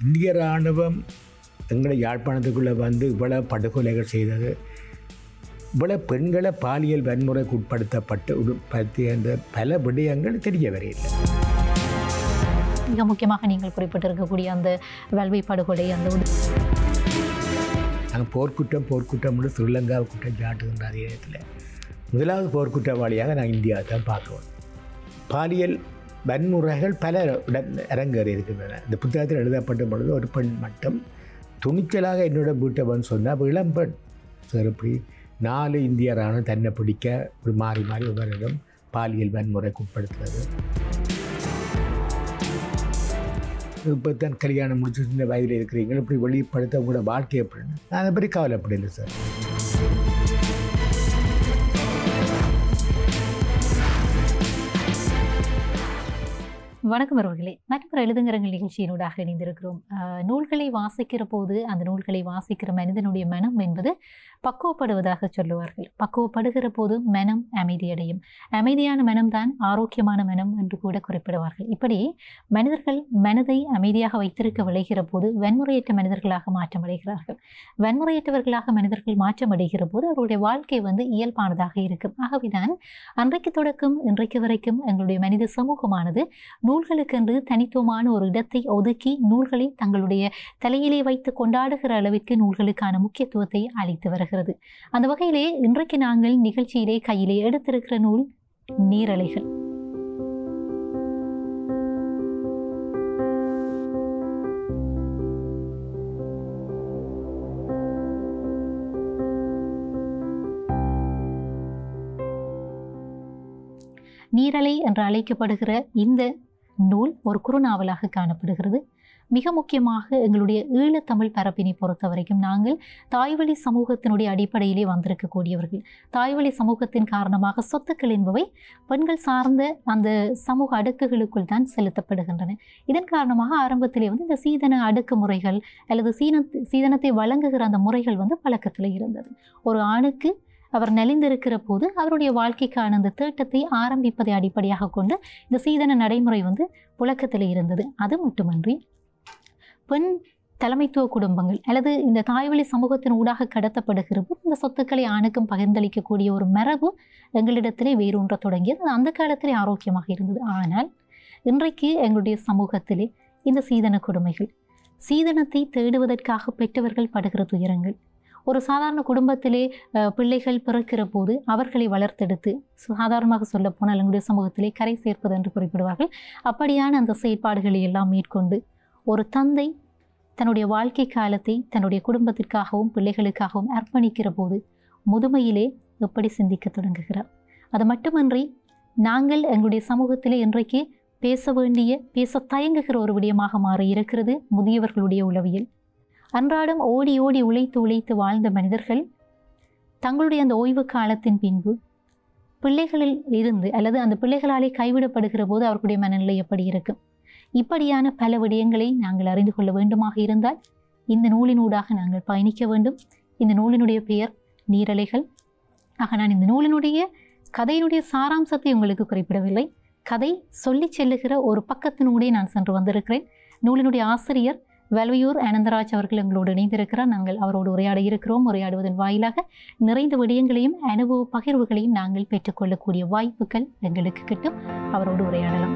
இந்திய இராணுவம் எங்களை யாழ்ப்பாணத்துக்குள்ளே வந்து இவ்வளவு படுகொலைகள் செய்தது இவ்வளவு பெண்களை பாலியல் வன்முறைக்கு உட்படுத்தப்பட்டு உட்படுத்தி அந்த பல விடயங்கள் தெரிய வரையில்லை மிக முக்கியமாக நீங்கள் குறிப்பிட்டிருக்கக்கூடிய அந்த வல்வை படுகொலை அந்த உடு- நாங்கள் போர்க்குற்றம் போர்க்குற்றம்னு ஸ்ரீலங்கா குற்றம் சாட்டுகின்ற அதே நேரத்தில் முதலாவது போர்க்குற்றவாளியாக நான் இந்தியாவை தான் பார்க்குவேன் பாலியல் வன்முறைகள் பல இடம் அரங்கேறி இருக்கின்றன இந்த புத்தகத்தில் எழுதப்பட்ட பொழுது ஒரு பெண் மட்டும் துணிச்சலாக என்னோட வீட்டை வந்து சொன்னால் அப்ப இளம்பெண் சார் இப்படி நாலு இந்திய ராணுவம் தன்னை பிடிக்க இப்படி மாறி மாறி ஒவ்வொருவரும் பாலியல் வன்முறைக்கு உட்படுத்துறது இப்போ தான் கல்யாணம் முடிச்சு சின்ன வயதில் இருக்கிறீங்க இப்படி வெளிப்படுத்த உங்களோட வாழ்க்கை எப்படின்னு நான் அதை பற்றி கவலைப்படலை சார் வணக்கம் அவர்களே மற்றொரு எழுதுங்கரங்கள் நிகழ்ச்சியினூடாக இணைந்திருக்கிறோம் ஆஹ், நூல்களை வாசிக்கிற போது அந்த நூல்களை வாசிக்கிற மனிதனுடைய மனம் என்பது பக்குவப்படுவதாக சொல்லுவார்கள் பக்குவப்படுகிற போது மனம் அமைதியடையும் அமைதியான மனம்தான் ஆரோக்கியமான மனம் என்று கூட குறிப்பிடுவார்கள் இப்படி மனிதர்கள் மனதை அமைதியாக வைத்திருக்க விளைகிற போது வன்முறையற்ற மனிதர்களாக மாற்றமடைகிறார்கள் வன்முறையற்றவர்களாக மனிதர்கள் மாற்றமடைகிற போது அவருடைய வாழ்க்கை வந்து இயல்பானதாக இருக்கும் ஆகவேதான் அன்றைக்கு தொடக்கம் இன்றைக்கு வரைக்கும் எங்களுடைய மனித சமூகமானது நூல்களுக்கென்று தனித்துவமான ஒரு இடத்தை ஒதுக்கி நூல்களை தங்களுடைய தலையிலே வைத்து கொண்டாடுகிற அளவிற்கு நூல்களுக்கான முக்கியத்துவத்தை அளித்து வருகிறது அந்த வகையிலே இன்றைக்கு நாங்கள் நிகழ்ச்சியிலே கையிலே எடுத்திருக்கிற நூல் நீரலைகள் நீரலை என்று அழைக்கப்படுகிற இந்த நூல் ஒரு குறுநாவலாக காணப்படுகிறது மிக முக்கியமாக எங்களுடைய ஈழத்தமிழ் பரப்பினை பொறுத்த வரைக்கும் நாங்கள் தாய்வழி சமூகத்தினுடைய அடிப்படையிலே வந்திருக்கக்கூடியவர்கள் தாய்வழி சமூகத்தின் காரணமாக சொத்துக்கள் என்பவை பெண்கள் சார்ந்த அந்த சமூக அடுக்குகளுக்குள் தான் செலுத்தப்படுகின்றன இதன் காரணமாக ஆரம்பத்திலே வந்து இந்த சீதன அடுக்குமுறைகள் அல்லது சீன சீதனத்தை வழங்குகிற அந்த முறைகள் வந்து பழக்கத்தில் இருந்தது ஒரு ஆணுக்கு அவர் நலிந்திருக்கிற போது அவருடைய வாழ்க்கைக்கான அந்த தேட்டத்தை ஆரம்பிப்பதை அடிப்படையாக கொண்டு இந்த சீதன நடைமுறை வந்து புழக்கத்தில் இருந்தது அது மட்டுமன்றி பெண் தலைமைத்துவ குடும்பங்கள் அல்லது இந்த தாய்வழி சமூகத்தின் ஊடாக கடத்தப்படுகிற போது இந்த சொத்துக்களை ஆணுக்கும் பகிர்ந்தளிக்கக்கூடிய ஒரு மரபு எங்களிடத்திலே வேரூன்ற தொடங்கியது அது அந்த காலத்திலே ஆரோக்கியமாக இருந்தது ஆனால் இன்றைக்கு எங்களுடைய சமூகத்திலே இந்த சீதன கொடுமைகள் சீதனத்தை தேடுவதற்காக பெற்றவர்கள் படுகிற துயரங்கள் ஒரு சாதாரண குடும்பத்திலே அஹ், பிள்ளைகள் பிறக்கிற போது அவர்களை வளர்த்தெடுத்து சாதாரணமாக சொல்ல போனால் எங்களுடைய சமூகத்திலே கரை சேர்ப்பது என்று குறிப்பிடுவார்கள் அப்படியான அந்த செயற்பாடுகளை எல்லாம் மேற்கொண்டு ஒரு தந்தை தன்னுடைய வாழ்க்கை காலத்தை தன்னுடைய குடும்பத்திற்காகவும் பிள்ளைகளுக்காகவும் அர்ப்பணிக்கிற போது முதுமையிலே எப்படி சிந்திக்க தொடங்குகிறார் அது மட்டுமன்றி நாங்கள் எங்களுடைய சமூகத்திலே இன்றைக்கு பேச வேண்டிய பேச தயங்குகிற ஒரு விடயமாக மாறி இருக்கிறது முதியவர்களுடைய உளவியல் அன்றாடம் ஓடி ஓடி உழைத்து உழைத்து வாழ்ந்த மனிதர்கள் தங்களுடைய அந்த ஓய்வு காலத்தின் பின்பு பிள்ளைகளில் இருந்து அல்லது அந்த பிள்ளைகளாலே கைவிடப்படுகிற போது அவர்களுடைய மனநிலை எப்படி இருக்கும் இப்படியான பல விடயங்களை நாங்கள் அறிந்து கொள்ள வேண்டுமாக இருந்தால் இந்த நூலினூடாக நாங்கள் பயணிக்க வேண்டும் இந்த நூலினுடைய பெயர் நீரலைகள் ஆக நான் இந்த நூலினுடைய கதையினுடைய சாராம்சத்தை உங்களுக்கு குறிப்பிடவில்லை கதை சொல்லிச் செல்லுகிற ஒரு பக்கத்தினூடே நான் சென்று வந்திருக்கிறேன் நூலினுடைய ஆசிரியர் வல்வையூர் அனந்தராஜ் அவர்கள் எங்களோடு இணைந்திருக்கிறார் நாங்கள் அவரோடு உரையாட இருக்கிறோம் உரையாடுவதன் வாயிலாக நிறைந்த விடயங்களையும் அனுபவ பகிர்வுகளையும் நாங்கள் பெற்றுக்கொள்ளக்கூடிய வாய்ப்புகள் எங்களுக்கு கிட்டும் அவரோடு உரையாடலாம்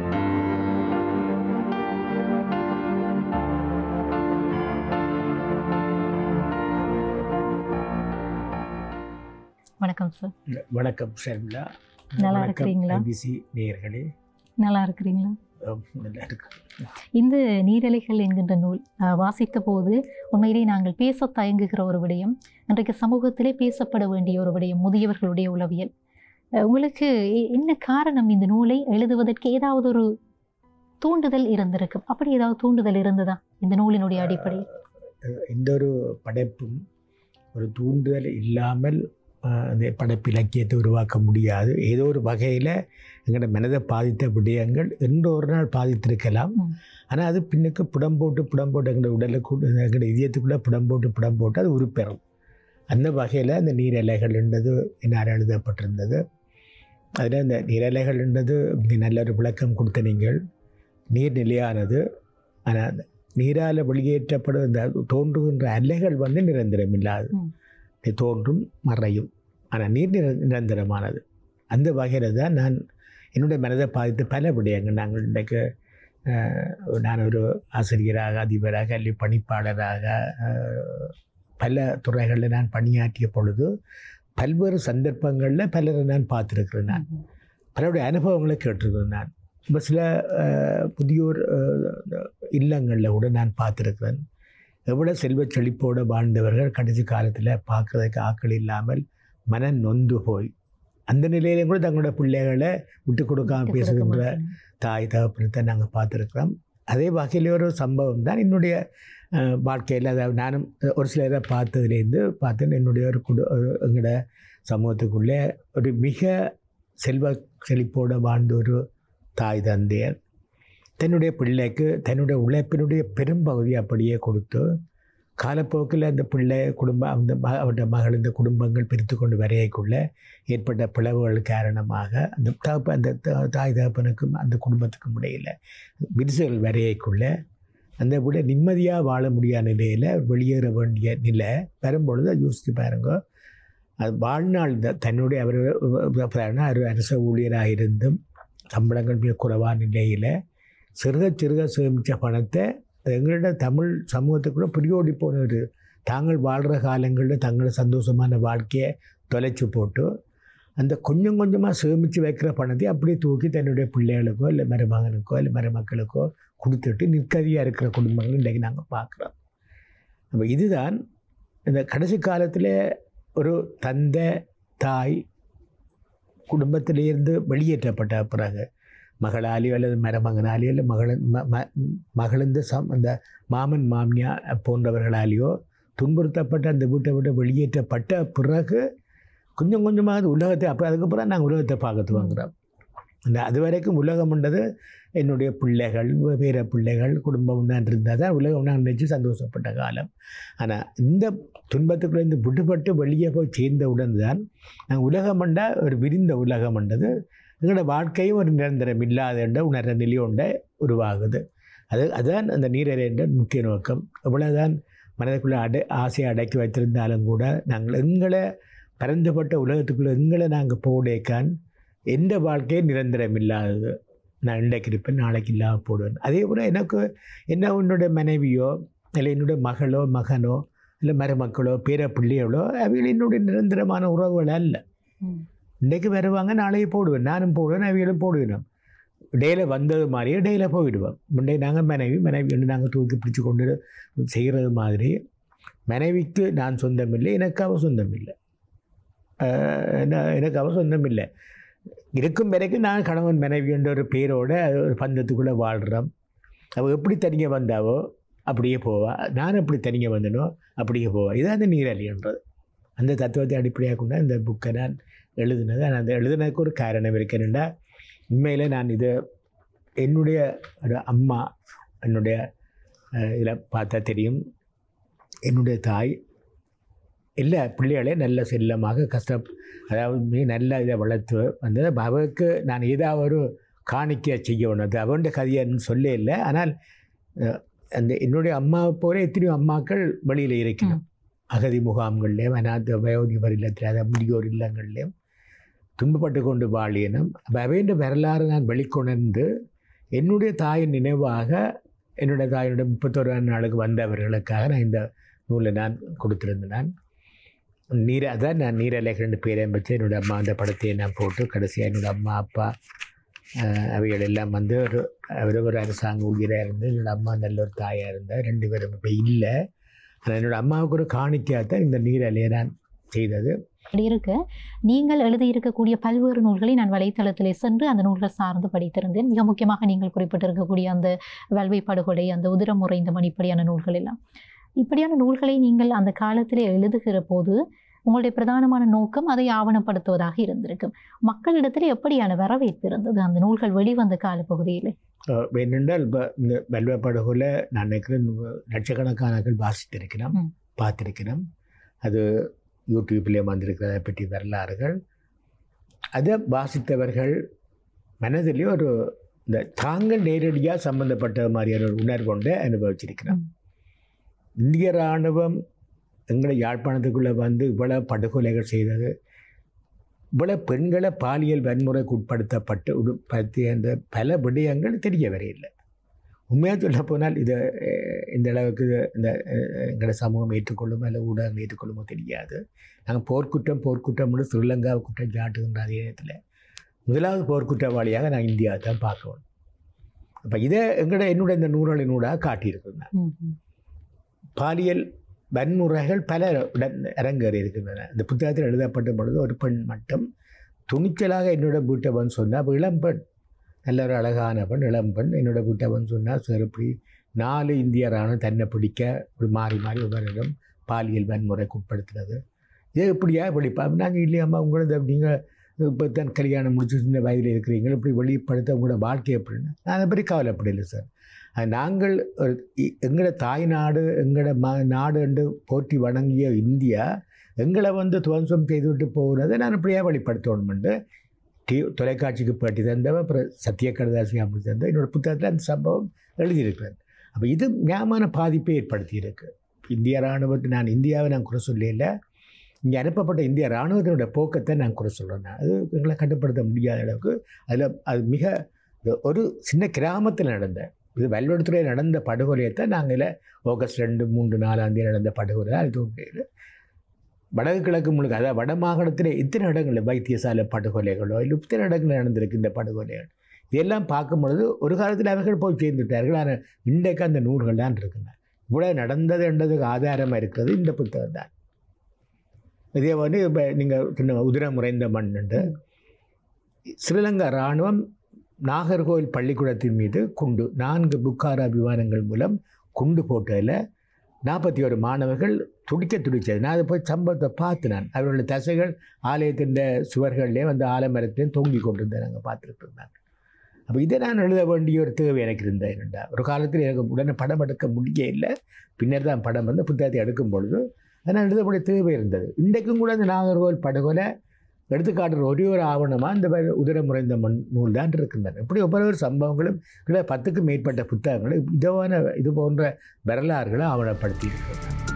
வணக்கம் சார் வணக்கம் ஷர்மிளா நல்லா இருக்கிறீங்களா? ஐபிசி நேயர்களே நல்லா இருக்கிறீங்களா அஹ், நல்லா இருக்கு இந்த நீரலைகள் என்கின்ற நூல் அஹ், வாசித்த போது உண்மையிலே நாங்கள் பேச தயங்குகிற ஒரு விடயம் இன்றைக்கு சமூகத்திலே பேசப்பட வேண்டிய ஒரு விடயம் முதியவர்களுடைய உளவியல் அஹ், உங்களுக்கு எ- என்ன காரணம் இந்த நூலை எழுதுவதற்கு ஏதாவது ஒரு தூண்டுதல் இருந்திருக்கும் அப்படி ஏதாவது தூண்டுதல் இருந்ததா இந்த நூலினுடைய அடிப்படையில் அஹ், எந்த ஒரு படைப்பும் ஒரு தூண்டுதல் இல்லாமல் அஹ், அந்த படைப்பு இலக்கியத்தை உருவாக்க முடியாது ஏதோ ஒரு வகையில் எங்களோட மனதை பாதித்த விடயங்கள் என்று ஒரு நாள் பாதித்திருக்கலாம் ம். ஆனால் அது பின்னுக்கு புடம் போட்டு புடம் போட்டு எங்களோட உடலுக்கு எங்களோட இதயத்துக்குள்ளே புடம் போட்டு புடம் போட்டு அது உருப்பெறும் அந்த வகையில் அந்த நீரலைகள்ன்றது என்னால் எழுதப்பட்டிருந்தது அதில் இந்த நீரலைகள்ன்றது இங்கே நல்ல ஒரு விளக்கம் கொடுத்த நீங்கள் நீர் நிலையானது ஆனால் அந்த நீரால் வெளியேற்றப்படும் இந்த தோன்றுகின்ற அலைகள் வந்து நிரந்தரம் இல்லாது ம். இது தோன்றும் மறையும் ஆனால் நீர் நிர நிரந்தரமானது அந்த வகையில் தான் நான் என்னுடைய மனதை பாதித்த பல விடயங்கள் நாங்கள் இன்றைக்கு அஹ், நான் ஒரு ஆசிரியராக அதிபராக கல்வி பணிப்பாளராக அஹ், பல துறைகளில் நான் பணியாற்றிய பொழுது பல்வேறு சந்தர்ப்பங்களில் பலரை நான் பார்த்துருக்கிறேன் நான் பலருடைய அனுபவங்களை கேட்டிருக்கிறேன் நான் இப்போ சில அஹ், முதியோர் அஹ், இல்லங்களில் கூட நான் பார்த்துருக்கிறேன் எவ்வளோ செல்வச் செழிப்போடு வாழ்ந்தவர்கள் கடைசி காலத்தில் பார்க்கறதுக்கு ஆக்கள் இல்லாமல் மன நொந்து போய் அந்த நிலையில கூட தங்களோட பிள்ளைகளை விட்டு கொடுக்காம விட்டு கொடுக்க பேசுகின்ற மாட்டேன். தாய் தகப்பனத்தை நாங்கள் பார்த்துருக்குறோம் அதே வகையில் ஒரு சம்பவம் தான் என்னுடைய அஹ், வாழ்க்கையில் அதாவது நானும் ஒரு சிலரை பார்த்ததுலேருந்து பார்த்து என்னுடைய ஒரு குடு ஒரு எங்களோட சமூகத்துக்குள்ளே ஒரு மிக செல்வ செழிப்போடு வாழ்ந்த ஒரு தாய் தந்தையர் தன்னுடைய பிள்ளைக்கு தன்னுடைய உழைப்பினுடைய பெரும்பகுதி அப்படியே கொடுத்து காலப்போக்கில் அந்த பிள்ளை குடும்பம் அந்த ம அவருடைய மகள் இந்த குடும்பங்கள் பிரித்து கொண்டு வரையக்குள்ள ஏற்பட்ட பிளவுகள் காரணமாக அந்த தகப்ப அந்த த- தாய் தகப்பனுக்கும் அந்த குடும்பத்துக்கும் இடையில் விரிசல் வரையக்குள்ள அந்த விட நிம்மதியாக வாழ முடியாத நிலையில் வெளியேற வேண்டிய நிலை வரும்பொழுது அதை யோசித்து பாருங்க அது வாழ்நாள் த- தன்னுடைய அவர் அவர் அரச ஊழியராக இருந்தும் சம்பளங்கள் மிக குறைவான நிலையில் சிறுக சிறுக சேமித்த பணத்தை அது எங்களோட தமிழ் சமூகத்துக்குள்ள புரியோடி போன ஒரு தாங்கள் வாழ்கிற காலங்களில் தங்களோட சந்தோஷமான வாழ்க்கையை தொலைச்சி போட்டு அந்த கொஞ்சம் கொஞ்சமாக சேமித்து வைக்கிற பணத்தை அப்படியே தூக்கி தன்னுடைய பிள்ளைகளுக்கோ இல்லை மருமகனுக்கோ இல்லை மருமக்களுக்கோ கொடுத்துட்டு நிற்கதியாக இருக்கிற குடும்பங்கள் இன்றைக்கி நாங்கள் பார்க்குறோம் அப்போ இதுதான் இந்த கடைசி காலத்தில் ஒரு தந்தை தாய் குடும்பத்திலிருந்து வெளியேற்றப்பட்ட பிறகு மகளாலேயோ அல்லது மருமகனாலேயோ இல்லை மகள ம ம- மகளந்த சம் அந்த மாமன் மாமியா போன்றவர்களாலேயோ துன்புறுத்தப்பட்ட அந்த வீட்டை விட்டு வெளியேற்றப்பட்ட பிறகு கொஞ்சம் கொஞ்சமாக அது உலகத்தை அப்போ அதுக்கப்புறம் நாங்கள் உலகத்தை பார்க்கறது வாங்குறோம் அந்த அது வரைக்கும் உலகம்ன்றது என்னுடைய பிள்ளைகள் வேற பிள்ளைகள் குடும்பம் தான் இருந்தால் தான் உலகம் நான் நினச்சி சந்தோஷப்பட்ட காலம் ஆனால் இந்த துன்பத்துக்குள்ளேருந்து விடுபட்டு வெளியே போய் சேர்ந்தவுடன் தான் நாங்கள் உலகமண்டா ஒரு விரிந்த உலகம்ன்றது எங்களோட வாழ்க்கையும் ஒரு நிரந்தரம் இல்லாத என்ற உணர்ற நிலையோண்ட உருவாகுது அது அதுதான் அந்த நீரறைன்ற முக்கிய நோக்கம் எவ்வளோதான் மனதுக்குள்ளே அடை ஆசையை அடக்கி வைத்திருந்தாலும் கூட நாங்கள் எங்களை பரந்துபட்ட உலகத்துக்குள்ளே எங்களை நாங்கள் போடேக்கான் எந்த வாழ்க்கையும் நிரந்தரம் இல்லாதது நான் இன்றைக்கு இருப்பேன் நாளைக்கு இல்லாமல் போடுவேன் அதே போல் எனக்கு என்ன உன்னுடைய மனைவியோ இல்லை என்னுடைய மகளோ மகனோ இல்லை மருமக்களோ பேர பிள்ளைகளோ அவைகள் என்னுடைய நிரந்தரமான உறவுகள் அல்ல ம். இன்றைக்கு வருவாங்க நாளைக்கு போடுவேன் நானும் போடுவேன் அவைகளும் போடுவேன் இடையில வந்தது மாதிரியே இடையில போயிடுவோம் முன்னே நாங்கள் மனைவி மனைவி வந்து நாங்கள் தூக்கி பிடிச்சி கொண்டு செய்கிறது மாதிரி மனைவிக்கு நான் சொந்தம் இல்லை எனக்கு அவ சொந்தம் இல்லை ஆஹ் என்ன- எனக்கு அவ சொந்தம் இல்லை இருக்கும் வரைக்கும் நான் கணவன் மனைவி என்ற ஒரு பேரோட ஒரு பந்தத்துக்குள்ளே வாழ்கிறோம் அவள் எப்படி தனியாக வந்தாவோ அப்படியே போவா நான் எப்படி தனியாக வந்தனோ அப்படியே போவா இதான் அந்த நீரழின்றது அந்த தத்துவத்தை அடிப்படையாக கொண்டு இந்த புக்கை நான் எழுதினது ஆனால் அந்த எழுதுனதுக்கு ஒரு காரணம் இருக்கிறேன்டா உண்மையில் நான் இது என்னுடைய ஒரு அம்மா என்னுடைய இதில் பார்த்தா தெரியும் என்னுடைய தாய் எல்லா பிள்ளைகளையும் நல்ல செல்லமாக கஷ்ட அதாவது மிக நல்ல இதை வளர்த்து வந்தது அவருக்கு நான் ஏதாவது ஒரு காணிக்கை செய்ய வேணும் அது அவனுடைய கதைன்னு சொல்ல இல்லை ஆனால் அஹ், அந்த என்னுடைய அம்மாவை போல எத்தனையோ அம்மாக்கள் வெளியில் இருக்கணும் அகதி முகாம்கள்லேயும் அநாத வயோதிபர் இல்லத்தில் அதாவது முதியோர் இல்லங்கள்லேயும் துன்பப்பட்டு கொண்டு வாழியனும் அப்போ அவையின் வரலாறு நான் வெளிக்கொணர்ந்து என்னுடைய தாயின் நினைவாக என்னுடைய தாயினுடைய முப்பத்தோரு நாளுக்கு வந்தவர்களுக்காக நான் இந்த நூலை நான் கொடுத்திருந்தேன் நான் நீர அதான் நான் நீரலைகள் பேரையும் வச்சு என்னோடய அம்மா அந்த படத்தையை நான் போட்டு கடைசியாக என்னோடய அம்மா அப்பா அஹ், அவைகள் எல்லாம் வந்து ஒரு அவர் ஒரு அரசாங்க ஊழியராக இருந்து என்னோடய அம்மா நல்ல ஒரு தாயாக இருந்தார் ரெண்டு பேரும் இப்போ இல்லை ஆனால் என்னோடய அம்மாவுக்கு ஒரு காணிக்கையாக தான் இந்த நீரலையை நான் செய்தது அப்படி இருக்க நீங்கள் எழுதியிருக்கக்கூடிய பல்வேறு நூல்களை நான் வலைத்தளத்திலே சென்று அந்த நூல்கள் சார்ந்து படித்திருந்தேன் மிக முக்கியமாக நீங்கள் குறிப்பிட்டிருக்கக்கூடிய அந்த வல்வை படுகொலை அந்த உதிரமுறை இந்த மணிப்படியான நூல்கள் எல்லாம் இப்படியான நூல்களை நீங்கள் அந்த காலத்திலே எழுதுகிற போது உங்களுடைய பிரதானமான நோக்கம் அதை ஆவணப்படுத்துவதாக இருந்திருக்கும் மக்களிடத்தில் எப்படியான வரவேற்பு இருந்தது அந்த நூல்கள் வெளிவந்த காலப்பகுதியில் அஹ் ஏனென்றால் இப்போ இந்த வெல்வ படகுல நான் நினைக்கிறேன் லட்சக்கணக்கானர்கள் வாசித்திருக்கிறோம் ம். பார்த்திருக்கிறோம் அது யூடியூப்லேயே வந்திருக்கிறத பற்றி வரலாறுகள் அதை வாசித்தவர்கள் மனதிலே ஒரு இந்த தாங்கள் நேரடியாக சம்பந்தப்பட்ட மாதிரியான ஒரு உணர்வு கொண்டு அனுபவிச்சிருக்கிறோம் ம். இந்திய இராணுவம் எங்களை யாழ்ப்பாணத்துக்குள்ளே வந்து இவ்வளவு படுகொலைகள் செய்தது இவ்வளவு பெண்களை பாலியல் வன்முறைக்கு உட்படுத்தப்பட்டு உட்படுத்திய அந்த பல விடயங்கள் தெரிய வரையில்லை உண்மையாக சொல்ல போனால் இதை அஹ், இந்த அளவுக்கு இந்த அஹ், எங்களோட சமூகம் ஏற்றுக்கொள்ளுமோ இல்லை ஊடகம் ஏற்றுக்கொள்ளுமோ தெரியாது நாங்கள் போர்க்குற்றம் போர்க்குற்றம்னு ஸ்ரீலங்கா குற்றம் சாட்டுகின்ற அதே நேரத்தில் முதலாவது போர்க்குற்றவாளியாக நான் இந்தியாவை தான் பார்க்கணும் அப்போ இதை எங்களோட என்னோட இந்த நூறாளினூடாக காட்டியிருக்கிறேன் நான். ம், ம். பாலியல் வன்முறைகள் பல இடம் அரங்கேறி இருக்கின்றன இந்த புத்தகத்தில் எழுதப்பட்ட பொழுது ஒரு பெண் மட்டும் துணிச்சலாக என்னோட வீட்டை வந்து சொன்னால் இளம்பெண் நல்ல ஒரு அழகான பெண் இளம்பெண் என்னோட வீட்டை வந்து சொன்னால் சிறப்பி நாலு இந்திய ராணுவம் தன்னை பிடிக்க ஒரு மாறி மாறி ஒவ்வொருடம் பாலியல் வன்முறைக்கு உட்படுத்துறது இது எப்படியா வெளிப்பா நாங்கள் இல்லையாம்மா உங்களது நீங்கள் இப்போ தான் கல்யாணம் முடிச்சு சின்ன வயதில் இருக்கிறீங்க இப்படி வெளிப்படுத்த உங்களோட வாழ்க்கை எப்படின்னு நான் அதை பற்றி கவலைப்படலை சார் அது நாங்கள் ஒரு இ- எங்களோட தாய் நாடு எங்களோட ம நாடு என்று போற்றி வணங்கிய இந்தியா எங்களை வந்து துவம்சம் செய்துவிட்டு போகிறதை நான் இப்படியே வெளிப்படுத்தணுமென்று டி தொலைக்காட்சிக்கு பேட்டி தந்தவ அப்புறம் சத்திய கடதாசி அப்படி தந்த என்னோட புத்தகத்தில் அந்த சம்பவம் எழுதியிருக்கிறேன் அப்போ இது ஞாபகமான பாதிப்பை ஏற்படுத்தியிருக்கு இந்திய இராணுவத்தை நான் இந்தியாவை நான் குறை சொல்லல இங்கே அனுப்பப்பட்ட இந்திய இராணுவத்தினுடைய போக்கத்தை நான் குறை சொல்கிறேன் அது எங்களை கட்டுப்படுத்த முடியாத அளவுக்கு அதில் அது மிக ஒரு சின்ன கிராமத்தில் நடந்த இது வல்வெடுத்துறையில் நடந்த படுகொலையத்தை நாங்கள் ஆகஸ்ட் ரெண்டு மூன்று நாலாம் தேதி நடந்த படுகொலை தான் இது உண்மையில் வடக்கு கிழக்கு முழுக்க அதாவது வட மாகாணத்தில் இத்தனை இடங்களில் வைத்தியசாலை படுகொலைகளோ இல்லை இத்தனை இடங்களில் நடந்திருக்கு இந்த படுகொலைகள் இதெல்லாம் பார்க்கும் பொழுது ஒரு காலத்தில் அவர்கள் போய் சேர்ந்துட்டார்கள் ஆனால் இன்றைக்கு அந்த நூல்கள் தான் இருக்குங்க இவ்வளோ நடந்தது என்றதுக்கு ஆதாரமாக இருக்கிறது இந்த புத்தகம் தான் இதே வந்து இப்போ நீங்கள் சொன்ன உதிரம் முறைந்த மண்ணுண்டு ஸ்ரீலங்கா இராணுவம் நாகர்கோவில் பள்ளிக்கூடத்தின் மீது குண்டு நான்கு புக்காரா விமானங்கள் மூலம் குண்டு போட்டதில் நாற்பத்தி ஒரு மாணவர்கள் துடிக்க துடித்தது நான் அதை போய் சம்பவத்தை பார்த்து நான் அவர்களுடைய தசைகள் ஆலயத்தின் சுவர்கள்லேயே வந்து ஆலமரத்திலையும் தொங்கி கொண்டிருந்தேன் நாங்கள் பார்த்துட்டு இருந்தாங்க அப்போ இதை நான் எழுத வேண்டிய ஒரு தேவை எனக்கு இருந்தேன் என்னடா ஒரு காலத்தில் எனக்கு உடனே படம் எடுக்க முடிய இல்லை பின்னர் தான் படம் வந்து புத்தகத்தை எடுக்கும் பொழுது அதை நான் எழுதக்கூடிய தேவை இருந்தது இன்றைக்கும் கூட அந்த நாகர்கோவில் படுகொலை எடுத்துக்காட்டுற ஒரே ஒரு ஆவணமாக இந்த மாதிரி உதிரமுறைந்த மண் நூல் தான் இருக்கின்றன இப்படி ஒவ்வொரு சம்பவங்களும் கிட்ட பத்துக்கும் மேற்பட்ட புத்தகங்களை இதுவான இது போன்ற வரலாறுகளை ஆவணப்படுத்தி இருக்கிறாங்க